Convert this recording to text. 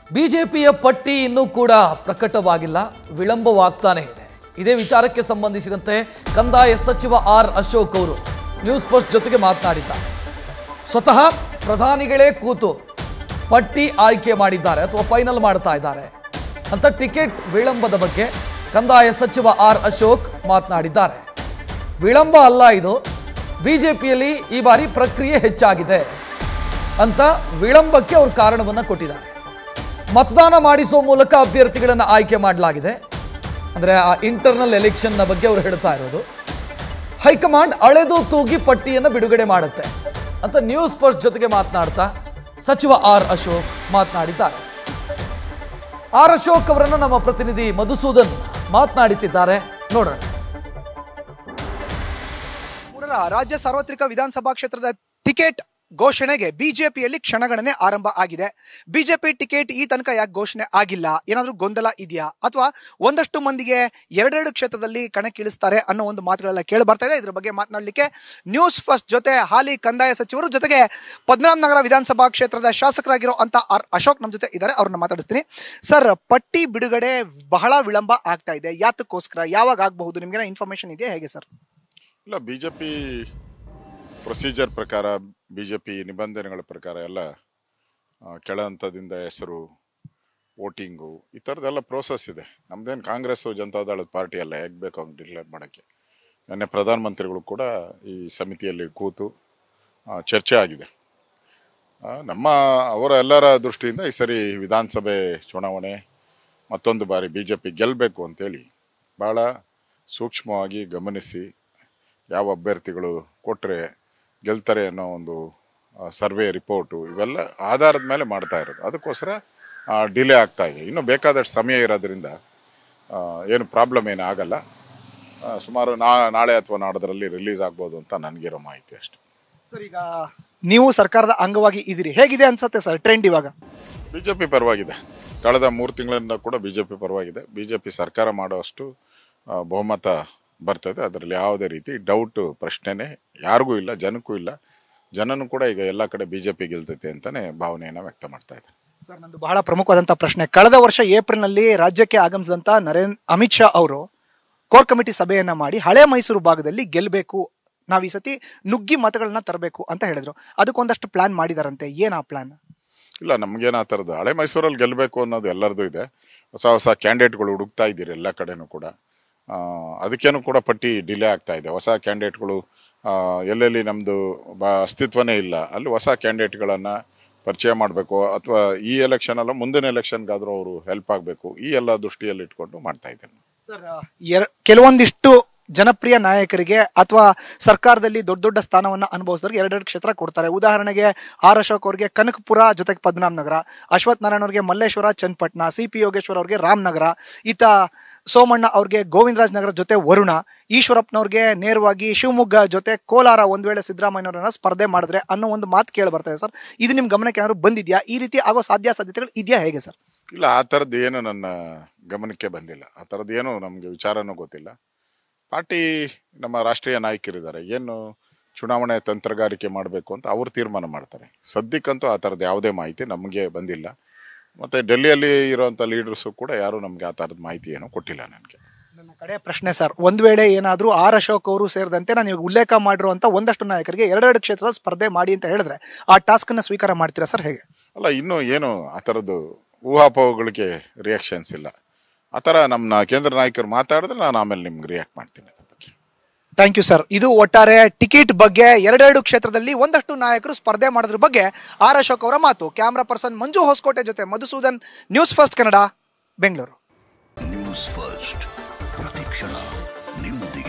ಬಿಜೆಪಿಯ ಪಟ್ಟಿ ಇನ್ನೂ ಕೂಡ ಪ್ರಕಟವಾಗಿಲ್ಲ ವಿಳಂಬವಾಗ್ತಾನೆ ಇದೆ ಇದೇ ವಿಚಾರಕ್ಕೆ ಸಂಬಂಧಿಸಿದಂತೆ ಕಂದಾಯ ಸಚಿವ ಆರ್ ಅಶೋಕ್ ಅವರು ನ್ಯೂಸ್ ಫಸ್ಟ್ ಜೊತೆಗೆ ಮಾತನಾಡಿದ್ದಾರೆ ಸ್ವತಃ ಪ್ರಧಾನಿಗಳೇ ಕೂತು ಪಟ್ಟಿ ಆಯ್ಕೆ ಮಾಡಿದ್ದಾರೆ ಅಥವಾ ಫೈನಲ್ ಮಾಡ್ತಾ ಇದ್ದಾರೆ ಅಂತ ಟಿಕೆಟ್ ವಿಳಂಬದ ಬಗ್ಗೆ ಕಂದಾಯ ಸಚಿವ ಆರ್ ಅಶೋಕ್ ಮಾತನಾಡಿದ್ದಾರೆ ವಿಳಂಬ ಅಲ್ಲ ಇದು ಬಿಜೆಪಿಯಲ್ಲಿ ಈ ಬಾರಿ ಪ್ರಕ್ರಿಯೆ ಹೆಚ್ಚಾಗಿದೆ ಅಂತ ವಿಳಂಬಕ್ಕೆ ಅವರು ಕಾರಣವನ್ನು ಕೊಟ್ಟಿದ್ದಾರೆ ಮತದಾನ ಮಾಡಿಸುವ ಮೂಲಕ ಅಭ್ಯರ್ಥಿಗಳನ್ನು ಆಯ್ಕೆ ಮಾಡಲಾಗಿದೆ ಅಂದರೆ ಆ ಇಂಟರ್ನಲ್ ಎಲೆಕ್ಷನ್ನ ಬಗ್ಗೆ ಅವರು ಹೇಳ್ತಾ ಇರೋದು ಹೈಕಮಾಂಡ್ ಅಳೆದು ತೂಗಿ ಪಟ್ಟಿಯನ್ನು ಬಿಡುಗಡೆ ಮಾಡುತ್ತೆ ಅಂತ ನ್ಯೂಸ್ ಫಸ್ಟ್ ಜೊತೆಗೆ ಮಾತನಾಡ್ತಾ ಸಚಿವ ಆರ್ ಅಶೋಕ್ ಮಾತನಾಡಿದ್ದಾರೆ ಆರ್ ಅಶೋಕ್ ಅವರನ್ನು ನಮ್ಮ ಪ್ರತಿನಿಧಿ ಮಧುಸೂದನ್ ಮಾತನಾಡಿಸಿದ್ದಾರೆ ನೋಡೋಣ ಮೂರರ ರಾಜ್ಯ ಸಾರ್ವತ್ರಿಕ ವಿಧಾನಸಭಾ ಕ್ಷೇತ್ರದ ಟಿಕೆಟ್ ಘೋಷಣೆಗೆ ಬಿಜೆಪಿಯಲ್ಲಿ ಕ್ಷಣಗಣನೆ ಆರಂಭ ಆಗಿದೆ ಬಿಜೆಪಿ ಟಿಕೆಟ್ ಈ ತನಕ ಯಾಕೆ ಘೋಷಣೆ ಆಗಿಲ್ಲ ಏನಾದರೂ ಗೊಂದಲ ಇದೆಯಾ ಅಥವಾ ಒಂದಷ್ಟು ಮಂದಿಗೆ ಎರಡೆರಡು ಕ್ಷೇತ್ರದಲ್ಲಿ ಕಣಕ್ಕಿಳಿಸ್ತಾರೆ ಅನ್ನೋ ಒಂದು ಮಾತುಗಳೆಲ್ಲ ಕೇಳಿ ಬರ್ತಾ ಇದೆ ಇದ್ರ ಬಗ್ಗೆ ಮಾತನಾಡಲಿಕ್ಕೆ ನ್ಯೂಸ್ ಫಸ್ಟ್ ಜೊತೆ ಹಾಲಿ ಕಂದಾಯ ಸಚಿವರು ಜೊತೆಗೆ ಪದ್ಮನಾಭ ನಗರ ವಿಧಾನಸಭಾ ಕ್ಷೇತ್ರದ ಶಾಸಕರಾಗಿರೋ ಅಂತ ಆರ್ ಅಶೋಕ್ ನಮ್ಮ ಜೊತೆ ಇದ್ದಾರೆ ಅವ್ರನ್ನ ಮಾತಾಡಿಸ್ತೀನಿ ಸರ್ ಪಟ್ಟಿ ಬಿಡುಗಡೆ ಬಹಳ ವಿಳಂಬ ಆಗ್ತಾ ಇದೆ ಯಾತಕ್ಕೋಸ್ಕರ ಯಾವಾಗ ಆಗಬಹುದು ನಿಮ್ಗೆ ಇನ್ಫಾರ್ಮೇಶನ್ ಇದೆಯಾ ಹೇಗೆ ಸರ್ ಇಲ್ಲ ಬಿ ಜೆ ಪಿ ಪ್ರೊಸೀಜರ್ ಪ್ರಕಾರ ಬಿ ಜೆ ಪಿ ನಿಬಂಧನೆಗಳ ಪ್ರಕಾರ ಎಲ್ಲ ಆ, ಕೆಳ ಹಂತದಿಂದ ಹೆಸರು ವೋಟಿಂಗು ಈ ಥರದ್ದೆಲ್ಲ ಪ್ರೋಸೆಸ್ ಇದೆ ನಮ್ದೇನು ಕಾಂಗ್ರೆಸ್ಸು ಜನತಾದಳದ ಪಾರ್ಟಿ ಅಲ್ಲ ಹೇಗೆ ಬೇಕು ಹಂಗೆ ಡಿಕ್ಲೇರ್ ಮಾಡೋಕ್ಕೆ ನಿನ್ನೆ ಪ್ರಧಾನಮಂತ್ರಿಗಳು ಕೂಡ ಈ ಸಮಿತಿಯಲ್ಲಿ ಕೂತು ಆ, ಚರ್ಚೆ ಆಗಿದೆ ಆ, ನಮ್ಮ ಅವರ ಎಲ್ಲರ ದೃಷ್ಟಿಯಿಂದ ಈ ಸರಿ ವಿಧಾನಸಭೆ ಚುನಾವಣೆ ಮತ್ತೊಂದು ಬಾರಿ ಬಿ ಜೆ ಪಿ ಗೆಲ್ಲಬೇಕು ಅಂತೇಳಿ ಭಾಳ ಸೂಕ್ಷ್ಮವಾಗಿ ಗಮನಿಸಿ ಯಾವ ಅಭ್ಯರ್ಥಿಗಳು ಕೊಟ್ಟರೆ ಗೆಲ್ತಾರೆ ಅನ್ನೋ ಒಂದು ಸರ್ವೆ ರಿಪೋರ್ಟು ಇವೆಲ್ಲ ಆಧಾರದ ಮೇಲೆ ಮಾಡ್ತಾ ಇರೋದು ಅದಕ್ಕೋಸ್ಕರ ಡಿಲೇ ಆಗ್ತಾ ಇದೆ ಇನ್ನು ಬೇಕಾದಷ್ಟು ಸಮಯ ಇರೋದ್ರಿಂದ ಆ, ಏನು ಪ್ರಾಬ್ಲಮ್ ಏನು ಆಗಲ್ಲ ಆ, ಸುಮಾರು ನಾ ನಾಳೆ ಅಥವಾ ನಾಡೋದ್ರಲ್ಲಿ ರಿಲೀಸ್ ಆಗ್ಬೋದು ಅಂತ ನನಗಿರೋ ಮಾಹಿತಿ ಅಷ್ಟೆ ಸರ್ ಈಗ ನೀವು ಸರ್ಕಾರದ ಅಂಗವಾಗಿ ಇದ್ದೀರಿ ಹೇಗಿದೆ ಅನ್ಸುತ್ತೆ ಸರ್ ಟ್ರೆಂಡ್ ಇವಾಗ ಬಿ ಜೆ ಪಿ ಪರವಾಗಿದೆ ಕಳೆದ ಮೂರು ತಿಂಗಳಿಂದ ಕೂಡ ಬಿ ಜೆ ಪಿ ಪರವಾಗಿದೆ ಬಿ ಜೆ ಪಿ ಸರ್ಕಾರ ಮಾಡೋಷ್ಟು ಆ, ಬಹುಮತ ಬರ್ತದೆ ಅದರಲ್ಲಿ ಯಾವುದೇ ರೀತಿ ಡೌಟ್ ಪ್ರಶ್ನೆನೇ ಯಾರಿಗೂ ಇಲ್ಲ ಜನಕ್ಕೂ ಇಲ್ಲ ಜನನೂ ಕೂಡ ಈಗ ಎಲ್ಲ ಕಡೆ ಬಿ ಜೆ ಪಿ ಗೆಲ್ತೈತೆ ಅಂತಲೇ ಭಾವನೆಯನ್ನು ವ್ಯಕ್ತ ಮಾಡ್ತಾ ಇದ್ದಾರೆ ಸರ್ ನಂದು ಬಹಳ ಪ್ರಮುಖವಾದಂತಹ ಪ್ರಶ್ನೆ ಕಳೆದ ವರ್ಷ ಏಪ್ರಿಲ್ನಲ್ಲಿ ರಾಜ್ಯಕ್ಕೆ ಆಗಮಿಸಿದಂತ ನರೇಂದ್ರ ಅಮಿತ್ ಶಾ ಅವರು ಕೋರ್ ಕಮಿಟಿ ಸಭೆಯನ್ನ ಮಾಡಿ ಹಳೆ ಮೈಸೂರು ಭಾಗದಲ್ಲಿ ಗೆಲ್ಲಬೇಕು ನಾವು ಈ ಸತಿ ನುಗ್ಗಿ ಮತಗಳನ್ನ ತರಬೇಕು ಅಂತ ಹೇಳಿದ್ರು ಅದಕ್ಕೊಂದಷ್ಟು ಪ್ಲಾನ್ ಮಾಡಿದಾರಂತೆ ಏನ್ ಆ ಪ್ಲಾನ್ ಇಲ್ಲ ನಮಗೇನು ಆ ಥರದ್ದು ಹಳೆ ಮೈಸೂರಲ್ಲಿ ಗೆಲ್ಲಬೇಕು ಅನ್ನೋದು ಎಲ್ಲರದು ಇದೆ ಹೊಸ ಹೊಸ ಕ್ಯಾಂಡಿಡೇಟ್ಗಳು ಹುಡುಕ್ತಾ ಇದ್ದೀರಿ ಎಲ್ಲ ಕಡೆನೂ ಕೂಡ ಆ, ಅದಕ್ಕೇನು ಕೂಡ ಪಟ್ಟಿ ಡಿಲೇ ಆಗ್ತಾ ಇದೆ ಹೊಸ ಕ್ಯಾಂಡಿಡೇಟ್ಗಳು ಆ, ಎಲ್ಲೆಲ್ಲಿ ನಮ್ಮದು ಬ ಅಸ್ತಿತ್ವನೇ ಇಲ್ಲ ಅಲ್ಲಿ ಹೊಸ ಕ್ಯಾಂಡಿಡೇಟ್ಗಳನ್ನು ಪರಿಚಯ ಮಾಡಬೇಕು ಅಥವಾ ಈ ಎಲೆಕ್ಷನ್ ಅಲ್ಲ ಮುಂದಿನ ಎಲೆಕ್ಷನ್ಗಾದರೂ ಅವರು ಹೆಲ್ಪ್ ಆಗಬೇಕು ಈ ಎಲ್ಲ ದೃಷ್ಟಿಯಲ್ಲಿ ಇಟ್ಕೊಂಡು ಮಾಡ್ತಾ ಇದ್ದೇನೆ ಸರ್ ಕೆಲವೊಂದಿಷ್ಟು ಜನಪ್ರಿಯ ನಾಯಕರಿಗೆ ಅಥವಾ ಸರ್ಕಾರದಲ್ಲಿ ದೊಡ್ಡ ದೊಡ್ಡ ಸ್ಥಾನವನ್ನ ಅನುಭವಿಸಿದವ್ರಿಗೆ ಎರಡೆರಡು ಕ್ಷೇತ್ರ ಕೊಡ್ತಾರೆ ಉದಾಹರಣೆಗೆ ಆರ್ ಅಶೋಕ್ ಅವರಿಗೆ ಕನಕಪುರ ಜೊತೆಗೆ ಪದ್ಮನಾಭ ನಗರ ಅಶ್ವಥ್ ನಾರಾಯಣ ಅವರಿಗೆ ಮಲ್ಲೇಶ್ವರ ಚನ್ನಪಟ್ಟಣ ಸಿ ಪಿ ಯೋಗೇಶ್ವರ ಅವರಿಗೆ ರಾಮನಗರ ಈತ ಸೋಮಣ್ಣ ಅವ್ರಿಗೆ ಗೋವಿಂದರಾಜ್ ನಗರ ಜೊತೆ ವರುಣ ಈಶ್ವರಪ್ಪನವ್ರಿಗೆ ನೇರವಾಗಿ ಶಿವಮೊಗ್ಗ ಜೊತೆ ಕೋಲಾರ ಒಂದ್ ವೇಳೆ ಸಿದ್ದರಾಮಯ್ಯನವರನ್ನ ಸ್ಪರ್ಧೆ ಮಾಡಿದ್ರೆ ಅನ್ನೋ ಒಂದು ಮಾತು ಕೇಳಿ ಬರ್ತಾ ಇದೆ ಸರ್ ಇದು ನಿಮ್ ಗಮನಕ್ಕೆ ಏನಾದ್ರು ಬಂದಿದ್ಯಾ ಈ ರೀತಿ ಆಗೋ ಸಾಧ್ಯ ಸಾಧ್ಯತೆಗಳು ಇದೆಯಾ ಹೇಗೆ ಸರ್ ಇಲ್ಲ ಆ ಥರದ್ದು ಏನು ನನ್ನ ಗಮನಕ್ಕೆ ಬಂದಿಲ್ಲ ಆ ಥರದ್ದು ಏನು ನಮಗೆ ವಿಚಾರನೂ ಗೊತ್ತಿಲ್ಲ ಪಾರ್ಟಿ ನಮ್ಮ ರಾಷ್ಟ್ರೀಯ ನಾಯಕರಿದ್ದಾರೆ ಏನು ಚುನಾವಣೆ ತಂತ್ರಗಾರಿಕೆ ಮಾಡಬೇಕು ಅಂತ ಅವ್ರು ತೀರ್ಮಾನ ಮಾಡ್ತಾರೆ ಸದ್ಯಕ್ಕಂತೂ ಆ ಥರದ್ದು ಯಾವುದೇ ಮಾಹಿತಿ ನಮಗೆ ಬಂದಿಲ್ಲ ಮತ್ತು ಡೆಲ್ಲಿಯಲ್ಲಿ ಇರುವಂಥ ಲೀಡರ್ಸು ಕೂಡ ಯಾರೂ ನಮಗೆ ಆ ಥರದ ಮಾಹಿತಿ ಏನೂ ಕೊಟ್ಟಿಲ್ಲ ನನಗೆ ನನ್ನ ಕಡೆ ಪ್ರಶ್ನೆ ಸರ್ ಒಂದ್ ವೇಳೆ ಏನಾದ್ರೂ ಆರ್ ಅಶೋಕ್ ಅವರು ಸೇರಿದಂತೆ ನಾನು ಇವಾಗ ಉಲ್ಲೇಖ ಮಾಡಿರುವಂತ ಒಂದಷ್ಟು ನಾಯಕರಿಗೆ ಎರಡೆರಡು ಕ್ಷೇತ್ರದ ಸ್ಪರ್ಧೆ ಮಾಡಿ ಅಂತ ಹೇಳಿದ್ರೆ ಆ ಟಾಸ್ಕ್ ಅನ್ನ ಸ್ವೀಕಾರ ಮಾಡ್ತೀರಾ ಸರ್ ಹೇಗೆ ಅಲ್ಲ ಇನ್ನೂ ಏನು ಆ ಥರದ್ದು ಊಹಾಪೋಹಗಳಿಗೆ ರಿಯಾಕ್ಷನ್ಸ್ ಇಲ್ಲ ಆ ಥರ ನಮ್ಮ ಕೇಂದ್ರ ನಾಯಕರು ಮಾತಾಡಿದ್ರೆ ನಾನು ಆಮೇಲೆ ನಿಮ್ಗೆ ರಿಯಾಕ್ಟ್ ಮಾಡ್ತೀನಿ ಅದ್ರ ಬಗ್ಗೆ ಥ್ಯಾಂಕ್ ಯು ಸರ್ ಇದು ಒಟ್ಟಾರೆ ಟಿಕೆಟ್ ಬಗ್ಗೆ ಎರಡೆರಡು ಕ್ಷೇತ್ರದಲ್ಲಿ ಒಂದಷ್ಟು ನಾಯಕರು ಸ್ಪರ್ಧೆ ಮಾಡೋದ್ರ ಬಗ್ಗೆ ಆರ್ ಅಶೋಕ್ ಅವರ ಮಾತು ಕ್ಯಾಮ್ರಾ ಪರ್ಸನ್ ಮಂಜು ಹೊಸಕೋಟೆ ಜೊತೆ Madhusudan news first Kannada Bengaluru news first ಪ್ರತಿಕ್ಷಣ ನಿಮ್ಮೊಂದಿಗೆ